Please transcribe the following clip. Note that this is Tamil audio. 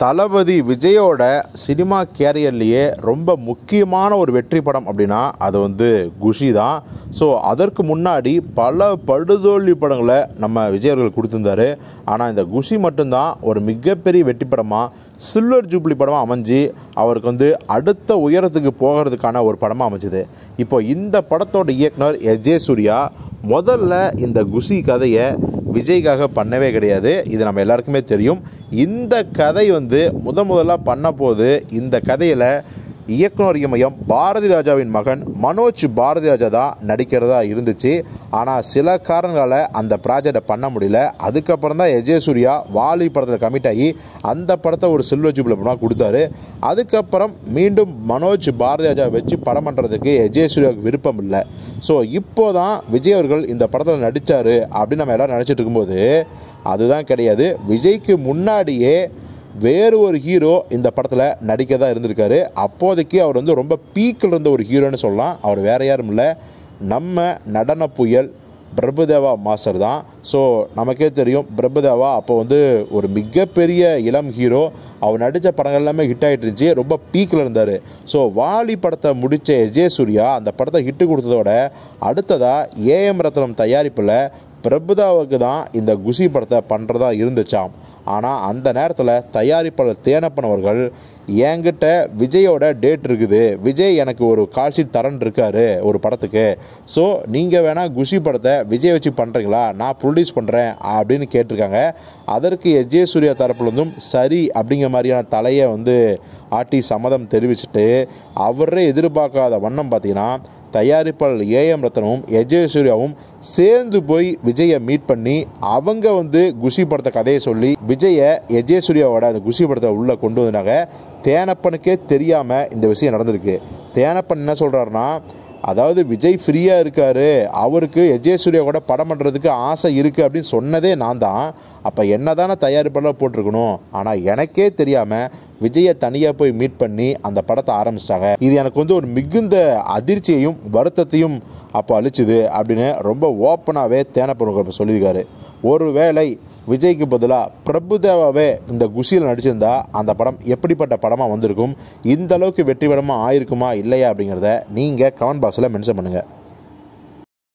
தளபதி விஜயோட சினிமா கேரியர்லேயே ரொம்ப முக்கியமான ஒரு வெற்றி படம் அப்படின்னா அது வந்து குஷி தான் ஸோ அதற்கு முன்னாடி பல படுதோல்வி படங்களை நம்ம விஜய் அவர்கள் கொடுத்துருந்தாரு ஆனால் இந்த குஷி மட்டும்தான் ஒரு மிகப்பெரிய வெற்றி படமாக சில்வர் ஜூப்ளி படமாக அமைஞ்சு அவருக்கு வந்து அடுத்த உயரத்துக்கு போகிறதுக்கான ஒரு படமாக அமைஞ்சுது இப்போ இந்த படத்தோட இயக்குனர் எஸ் ஜே சூர்யா முதல்ல இந்த குஷி கதையை விஜய்க்காக பண்ணவே கிடையாது இது நம்ம எல்லாருக்குமே தெரியும் இந்த கதை வந்து முத முதலாக பண்ண போது இந்த கதையில் இயக்குனர் இமயம் பாரதி ராஜாவின் மகன் மனோஜ் பாரதி ராஜா தான் நடிக்கிறதா இருந்துச்சு ஆனால் சில காரணங்களால் அந்த ப்ராஜெக்டை பண்ண முடியல அதுக்கப்புறம் தான் எஜய் சூர்யா வாலி படத்தில் கமிட் ஆகி அந்த படத்தை ஒரு சில்வர் ஜூப்ளி படமாக கொடுத்தாரு அதுக்கப்புறம் மீண்டும் மனோஜ் பாரதி ராஜா வச்சு படம் பண்ணுறதுக்கு எஜய் சூர்யாவுக்கு விருப்பம் இல்லை ஸோ இப்போ தான் விஜய் அவர்கள் இந்த படத்தில் நடித்தார் அப்படின்னு நம்ம எல்லோரும் நினச்சிட்டு இருக்கும்போது அதுதான் கிடையாது விஜய்க்கு முன்னாடியே வேறு ஒரு ஹீரோ இந்த படத்தில் நடிக்க தான் இருந்திருக்காரு அப்போதைக்கு அவர் வந்து ரொம்ப பீக்கில் இருந்த ஒரு ஹீரோன்னு சொல்லலாம் அவர் வேற யாரும் இல்லை நம்ம நடன புயல் பிரபுதேவா மாஸ்டர் தான் ஸோ நமக்கே தெரியும் பிரபுதேவா அப்போ வந்து ஒரு மிகப்பெரிய இளம் ஹீரோ அவர் நடித்த படங்கள் எல்லாமே ஹிட் ஆகிட்டு இருந்துச்சு ரொம்ப பீக்கில் இருந்தார் ஸோ வாலி படத்தை முடித்த எஜே சூர்யா அந்த படத்தை ஹிட்டு கொடுத்ததோட அடுத்ததாக ஏஎம் ரத்னம் தயாரிப்பில் பிரபுதாவுக்கு தான் இந்த குஷி படத்தை பண்ணுறதா இருந்துச்சாம் ஆனால் அந்த நேரத்தில் தயாரிப்பாளர் தேனப்பன் அவர்கள் என்கிட்ட விஜயோட டேட் இருக்குது விஜய் எனக்கு ஒரு கால்ஷீட் தரன் இருக்காரு ஒரு படத்துக்கு ஸோ நீங்கள் வேணால் குஷி படத்தை விஜய் வச்சு பண்ணுறீங்களா நான் ப்ரொடியூஸ் பண்ணுறேன் அப்படின்னு கேட்டிருக்காங்க அதற்கு எஸ் ஜே சூர்யா தரப்புலேருந்தும் சரி அப்படிங்கிற மாதிரியான தலையை வந்து ஆட்டி சம்மதம் தெரிவிச்சுட்டு அவரே எதிர்பார்க்காத வண்ணம் பார்த்தீங்கன்னா தயாரிப்பாளர் ஏஎம் ரத்னமும் எஜே சூர்யாவும் சேர்ந்து போய் விஜயை மீட் பண்ணி அவங்க வந்து குஷி படத்தை கதையை சொல்லி விஜயை எஜே சூர்யாவோட அந்த குஷி படத்தை உள்ளே கொண்டு வந்தாங்க தேனப்பனுக்கே தெரியாமல் இந்த விஷயம் நடந்திருக்கு தேனப்பன் என்ன சொல்கிறாருன்னா அதாவது விஜய் ஃப்ரீயாக இருக்கார் அவருக்கு எஜே சூர்யா கூட படம் பண்ணுறதுக்கு ஆசை இருக்குது அப்படின்னு சொன்னதே நான் தான் அப்போ என்ன தானே தயாரிப்பாளர் போட்டிருக்கணும் ஆனால் எனக்கே தெரியாமல் விஜயை தனியாக போய் மீட் பண்ணி அந்த படத்தை ஆரம்பிச்சிட்டாங்க இது எனக்கு வந்து ஒரு மிகுந்த அதிர்ச்சியையும் வருத்தத்தையும் அப்போ அழிச்சுது அப்படின்னு ரொம்ப ஓப்பனாகவே தேனப்பன் சொல்லியிருக்காரு ஒருவேளை விஜய்க்கு பதிலாக பிரபுதேவாவே இந்த குஷியில் நடிச்சிருந்தா அந்த படம் எப்படிப்பட்ட படமாக வந்திருக்கும் இந்த அளவுக்கு வெற்றி படமாக ஆயிருக்குமா இல்லையா அப்படிங்கிறத நீங்கள் கமெண்ட் பாக்ஸில் மென்ஷன் பண்ணுங்கள்